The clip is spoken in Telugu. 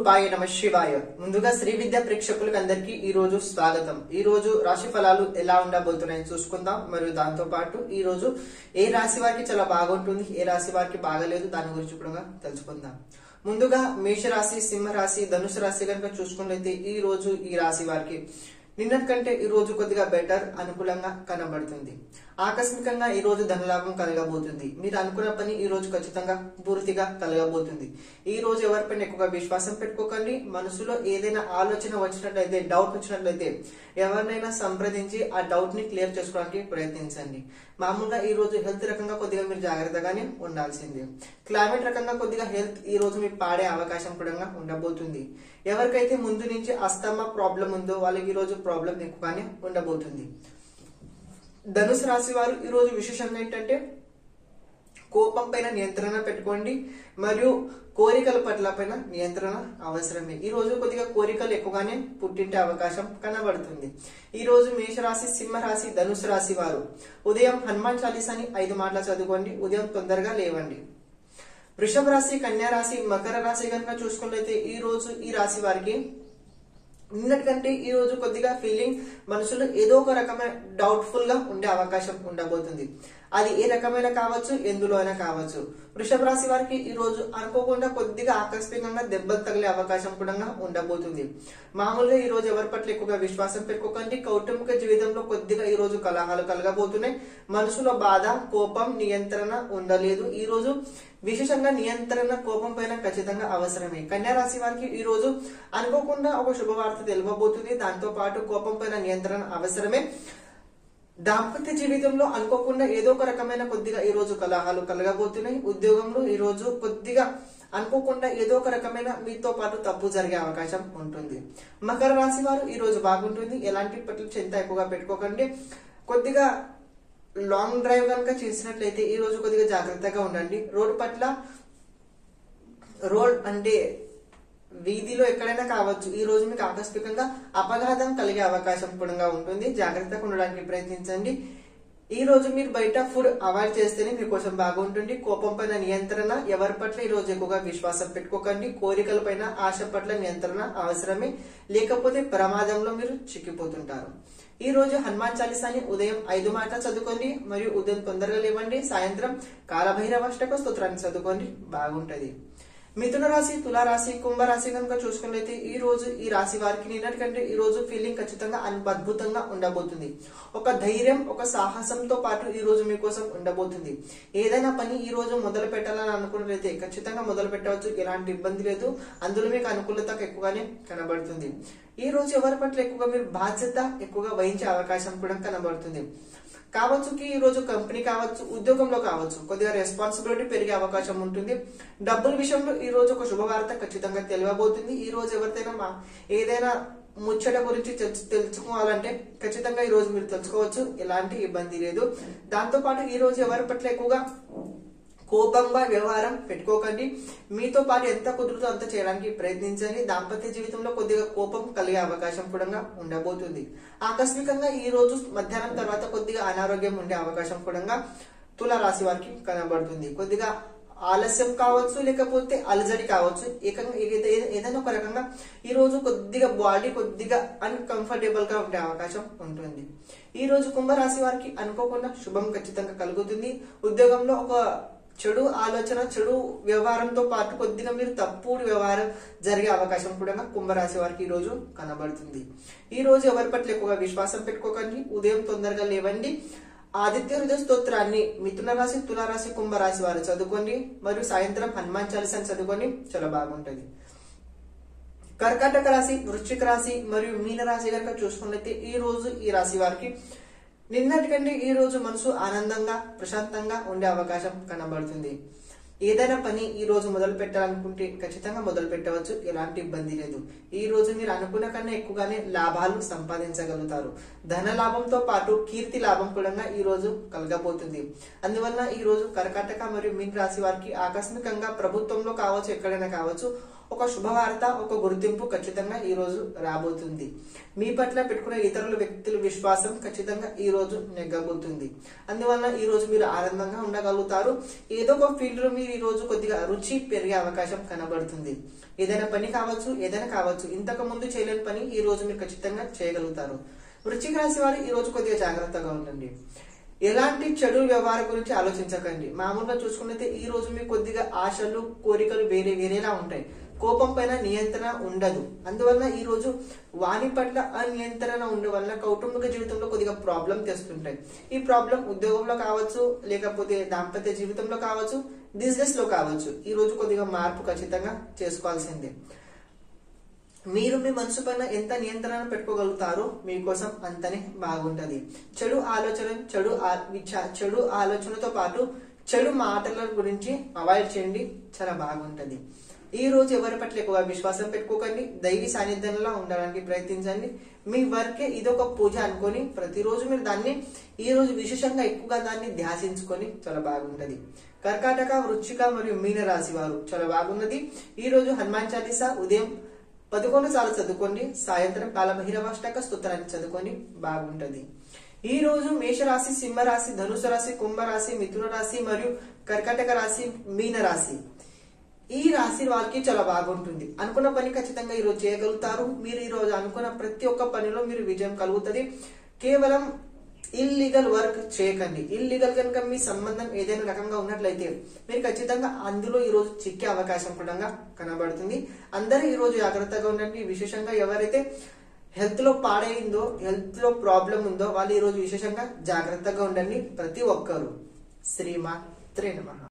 రూపాయ నమ శివాయ ముందుగా శ్రీ విద్య ప్రేక్షకులకు అందరికీ ఈ రోజు స్వాగతం ఈ రోజు రాశి ఫలాలు ఎలా ఉండబోతున్నాయని చూసుకుందాం మరియు దాంతో పాటు ఈ రోజు ఏ రాశి వారికి చాలా బాగుంటుంది ఏ రాశి వారికి బాగలేదు దాని గురించి కూడా తెలుసుకుందాం ముందుగా మేషరాశి సింహరాశి ధనుసు రాశి కనుక చూసుకున్నట్లయితే ఈ రోజు ఈ రాశి వారికి నిన్నటి కంటే ఈ రోజు కొద్దిగా బెటర్ అనుకూలంగా కనబడుతుంది ఆకస్మికంగా ఈ రోజు ధనలాభం కలగబోతుంది మీరు అనుకున్న పని ఈ రోజు ఖచ్చితంగా పూర్తిగా కలగబోతుంది ఈ రోజు ఎవరిపైన ఎక్కువగా విశ్వాసం పెట్టుకోకండి మనసులో ఏదైనా ఆలోచన వచ్చినట్లయితే డౌట్ వచ్చినట్లయితే ఎవరినైనా సంప్రదించి ఆ డౌట్ ని క్లియర్ చేసుకోవడానికి ప్రయత్నించండి మామూలుగా ఈ రోజు హెల్త్ రకంగా కొద్దిగా మీరు జాగ్రత్తగానే ఉండాల్సిందే క్లైమేట్ రకంగా కొద్దిగా హెల్త్ ఈ రోజు మీకు పాడే అవకాశం కూడా ఉండబోతుంది ఎవరికైతే ముందు నుంచి అస్తమా ప్రాబ్లం ఉందో వాళ్ళకి ఈ రోజు ప్రాబ్లం ఎక్కువగానే ఉండబోతుంది ధనుసు రాశి వారు ఈ రోజు విశేషంగా ఏంటంటే కోపం పైన నియంత్రణ పెట్టుకోండి మరియు కోరికల పట్ల పైన నియంత్రణ అవసరమే ఈ రోజు కొద్దిగా కోరికలు ఎక్కువగానే పుట్టింటే అవకాశం కనబడుతుంది ఈ రోజు మేషరాశి సింహరాశి ధనుసు రాశి వారు ఉదయం హనుమాన్ చాలీసాని ఐదు మాటలు చదువుకోండి ఉదయం తొందరగా లేవండి వృషభ రాశి కన్యా రాశి మకర రాశి కనుక చూసుకున్నట్లయితే ఈ రోజు ఈ రాశి వారికి నిన్నటికంటే ఈ రోజు కొద్దిగా ఫీలింగ్ మనసులో ఏదో ఒక రకమైన డౌట్ఫుల్ గా ఉండే అవకాశం ఉండబోతుంది అది ఏ రకమైన కావచ్చు ఎందులో అయినా కావచ్చు వృషభ రాశి వారికి ఈ రోజు అనుకోకుండా కొద్దిగా ఆకస్మికంగా దెబ్బలు తగిలే అవకాశం కూడా ఉండబోతుంది మామూలుగా ఈ రోజు ఎవరి పట్ల ఎక్కువగా విశ్వాసం పెట్టుకోకండి కౌటుంబిక జీవితంలో కొద్దిగా ఈ రోజు కలహాలు కలగబోతున్నాయి మనసులో బాధ కోపం నియంత్రణ ఉండలేదు ఈ రోజు విశేషంగా నియంత్రణ కోపం పైన ఖచ్చితంగా అవసరమే కన్యా రాశి వారికి ఈ రోజు అనుకోకుండా ఒక శుభవార్త తెలియబోతుంది దాంతో పాటు కోపం పైన నియంత్రణ అవసరమే దాంపత్య జీవితంలో అనుకోకుండా ఏదో ఒక రకమైన కొద్దిగా ఈ రోజు కలహాలు కలగబోతున్నాయి ఉద్యోగంలో ఈ రోజు కొద్దిగా అనుకోకుండా ఏదో ఒక రకమైన మీతో పాటు తప్పు జరిగే అవకాశం ఉంటుంది మకర రాశి వారు ఈ రోజు బాగుంటుంది ఎలాంటి పట్ల చింత ఎక్కువగా పెట్టుకోకండి కొద్దిగా లాంగ్ డ్రైవ్ కనుక చేసినట్లయితే ఈ రోజు కొద్దిగా జాగ్రత్తగా ఉండండి రోడ్ పట్ల రోడ్ అంటే వీధిలో ఎక్కడైనా కావచ్చు ఈ రోజు మీకు ఆకస్మికంగా అపఘాతం కలిగే అవకాశం కూడా ఉంటుంది జాగ్రత్తగా ఉండడానికి ప్రయత్నించండి ఈ రోజు మీరు బయట ఫుడ్ అవాయిడ్ చేస్తేనే మీకోసం బాగుంటుంది కోపం పైన నియంత్రణ ఎవరి పట్ల ఈ రోజు ఎక్కువగా విశ్వాసం పెట్టుకోకండి కోరికల పైన ఆశ పట్ల నియంత్రణ అవసరమే లేకపోతే ప్రమాదంలో మీరు చిక్కిపోతుంటారు ఈ రోజు హనుమాన్ చాలీసాని ఉదయం ఐదు మాట చదువుకోండి మరియు ఉదయం తొందరగా లేవండి సాయంత్రం కాలభైరవాష్టక స్తోత్రాన్ని చదువుకోండి బాగుంటది మిథున రాశి తులారాశి కుంభరాశి కనుక చూసుకున్నట్లయితే ఈ రోజు ఈ రాశి వారికి నిన్నటి కంటే ఈ రోజు ఫీలింగ్ ఖచ్చితంగా అద్భుతంగా ఉండబోతుంది ఒక ధైర్యం ఒక సాహసంతో పాటు ఈ రోజు మీకోసం ఉండబోతుంది ఏదైనా పని ఈ రోజు మొదలు పెట్టాలని అనుకున్నట్లయితే ఖచ్చితంగా మొదలు పెట్టవచ్చు ఎలాంటి ఇబ్బంది లేదు అందులో మీకు అనుకూలత ఎక్కువగానే కనబడుతుంది ఈ రోజు ఎవరి పట్ల ఎక్కువగా మీరు బాధ్యత ఎక్కువగా వహించే అవకాశం కూడా కనబడుతుంది కావచ్చు ఈ రోజు కంపెనీ కావచ్చు ఉద్యోగంలో కావచ్చు కొద్దిగా రెస్పాన్సిబిలిటీ పెరిగే అవకాశం ఉంటుంది డబ్బుల విషయంలో ఈ రోజు ఒక శుభవార్త ఖచ్చితంగా తెలియబోతుంది ఈ రోజు ఎవరితైనా మా ఏదైనా ముచ్చట గురించి తెలుసు- తెలుసుకోవాలంటే ఖచ్చితంగా ఈ రోజు మీరు తెలుసుకోవచ్చు ఎలాంటి ఇబ్బంది లేదు దాంతో పాటు ఈ రోజు ఎవరి పట్ల ఎక్కువగా కోపంగా వ్యవహారం పెట్టుకోకండి మీతో పాటు ఎంత కుదురుతో అంత చేయడానికి ప్రయత్నించండి దాంపత్య జీవితంలో కొద్దిగా కోపం కలిగే అవకాశం కూడా ఉండబోతుంది ఆకస్మికంగా ఈ రోజు మధ్యాహ్నం తర్వాత కొద్దిగా అనారోగ్యం ఉండే అవకాశం కూడా తుల రాశి వారికి కనబడుతుంది కొద్దిగా ఆలస్యం కావచ్చు లేకపోతే అలజడి కావచ్చు ఏకంగా ఏదై- ఏదైనా ఒక రకంగా ఈ రోజు కొద్దిగా బాడీ కొద్దిగా అన్కంఫర్టబుల్ గా ఉండే అవకాశం ఉంటుంది ఈ రోజు కుంభరాశి వారికి అనుకోకుండా శుభం ఖచ్చితంగా కలుగుతుంది ఉద్యోగంలో ఒక చెడు ఆలోచన చెడు వ్యవహారంతో పాటు కొద్దిగా మీరు తప్పుడు వ్యవహారం జరిగే అవకాశం కూడా కుంభరాశి వారికి ఈ రోజు కనబడుతుంది ఈ రోజు ఎవరి పట్ల ఎక్కువగా విశ్వాసం పెట్టుకోకండి ఉదయం తొందరగా లేవండి ఆదిత్య హృదయ స్తోత్రాన్ని మిథున రాశి తులారాశి కుంభరాశి వారు చదువుకోండి మరియు సాయంత్రం హనుమాన్ చాలీసాని చదువుకొని చాలా బాగుంటది కర్కాటక రాశి వృశ్చిక రాశి మరియు మీన రాశి కనుక చూసుకున్నట్లయితే ఈ రోజు ఈ రాశి వారికి నిన్నటికంటే ఈ రోజు మనసు ఆనందంగా ప్రశాంతంగా ఉండే అవకాశం కనబడుతుంది ఏదైనా పని ఈ రోజు మొదలు పెట్టాలనుకుంటే ఖచ్చితంగా మొదలు పెట్టవచ్చు ఎలాంటి ఇబ్బంది లేదు ఈ రోజు మీరు అనుకున్న కన్నా ఎక్కువగానే లాభాలు సంపాదించగలుగుతారు ధన లాభంతో పాటు కీర్తి లాభం కూడా ఈ రోజు కలగబోతుంది అందువల్ల ఈ రోజు కర్కాటక మరియు మీన రాశి వారికి ఆకస్మికంగా ప్రభుత్వంలో కావచ్చు ఎక్కడైనా కావచ్చు ఒక శుభవార్త ఒక గుర్తింపు ఖచ్చితంగా ఈ రోజు రాబోతుంది మీ పట్ల పెట్టుకునే ఇతరుల వ్యక్తుల విశ్వాసం ఖచ్చితంగా ఈ రోజు నెగ్గబోతుంది అందువల్ల ఈ రోజు మీరు ఆనందంగా ఉండగలుగుతారు ఏదో ఒక ఫీల్డ్ లో మీరు ఈ రోజు కొద్దిగా రుచి పెరిగే అవకాశం కనబడుతుంది ఏదైనా పని కావచ్చు ఏదైనా కావచ్చు ఇంతకు ముందు చేయలేని పని ఈ రోజు మీరు ఖచ్చితంగా చేయగలుగుతారు వృశ్చిక రాశి వారు ఈ రోజు కొద్దిగా జాగ్రత్తగా ఉండండి ఎలాంటి చెడు వ్యవహారం గురించి ఆలోచించకండి మామూలుగా చూసుకున్నైతే ఈ రోజు మీకు కొద్దిగా ఆశలు కోరికలు వేరే వేరేలా ఉంటాయి కోపం పైన నియంత్రణ ఉండదు అందువల్ల ఈ రోజు వాణి పట్ల అనియంత్రణ ఉండడం వల్ల కౌటుంబిక జీవితంలో కొద్దిగా ప్రాబ్లం తెస్తుంటాయి ఈ ప్రాబ్లం ఉద్యోగంలో కావచ్చు లేకపోతే దాంపత్య జీవితంలో కావచ్చు బిజినెస్ లో కావచ్చు ఈ రోజు కొద్దిగా మార్పు ఖచ్చితంగా చేసుకోవాల్సిందే మీరు మీ మనసు పైన ఎంత నియంత్రణ పెట్టుకోగలుగుతారో మీకోసం అంతనే బాగుంటది చెడు ఆలోచన చెడు ఆ- విచ- చెడు ఆలోచనతో పాటు చెడు మాటల గురించి అవాయిడ్ చేయండి చాలా బాగుంటది ఈ రోజు ఎవరి పట్ల ఎక్కువగా విశ్వాసం పెట్టుకోకండి దైవీ సాన్నిధ్యంలో ఉండడానికి ప్రయత్నించండి మీ వర్కే ఇదొక పూజ అనుకొని ప్రతిరోజు మీరు దాన్ని ఈ రోజు విశేషంగా ఎక్కువగా దాన్ని ధ్యాసించుకొని చాలా బాగుంటది కర్కాటక వృచ్చిక మరియు మీన రాశి వారు చాలా బాగున్నది ఈ రోజు హనుమాన్ చాలీసా ఉదయం పదకొండు సార్లు చదువుకోండి సాయంత్రం కాలభైరవాష్టక స్తోత్రాన్ని చదువుకొని బాగుంటది ఈ రోజు మేషరాశి సింహరాశి ధనుసు రాశి కుంభరాశి మిథున రాశి మరియు కర్కాటక రాశి మీన రాశి ఈ రాశి వాళ్ళకి చాలా బాగుంటుంది అనుకున్న పని ఖచ్చితంగా ఈ రోజు చేయగలుగుతారు మీరు ఈ రోజు అనుకున్న ప్రతి ఒక్క పనిలో మీరు విజయం కలుగుతుంది కేవలం ఇల్లీగల్ వర్క్ చేయకండి ఇల్లీగల్ కనుక మీ సంబంధం ఏదైనా రకంగా ఉన్నట్లయితే మీరు ఖచ్చితంగా అందులో ఈ రోజు చిక్కే అవకాశం కూడా కనబడుతుంది అందరూ ఈ రోజు జాగ్రత్తగా ఉండండి విశేషంగా ఎవరైతే హెల్త్ లో పాడైందో హెల్త్ లో ప్రాబ్లం ఉందో వాళ్ళు ఈ రోజు విశేషంగా జాగ్రత్తగా ఉండండి ప్రతి ఒక్కరు శ్రీమాత్రే నమః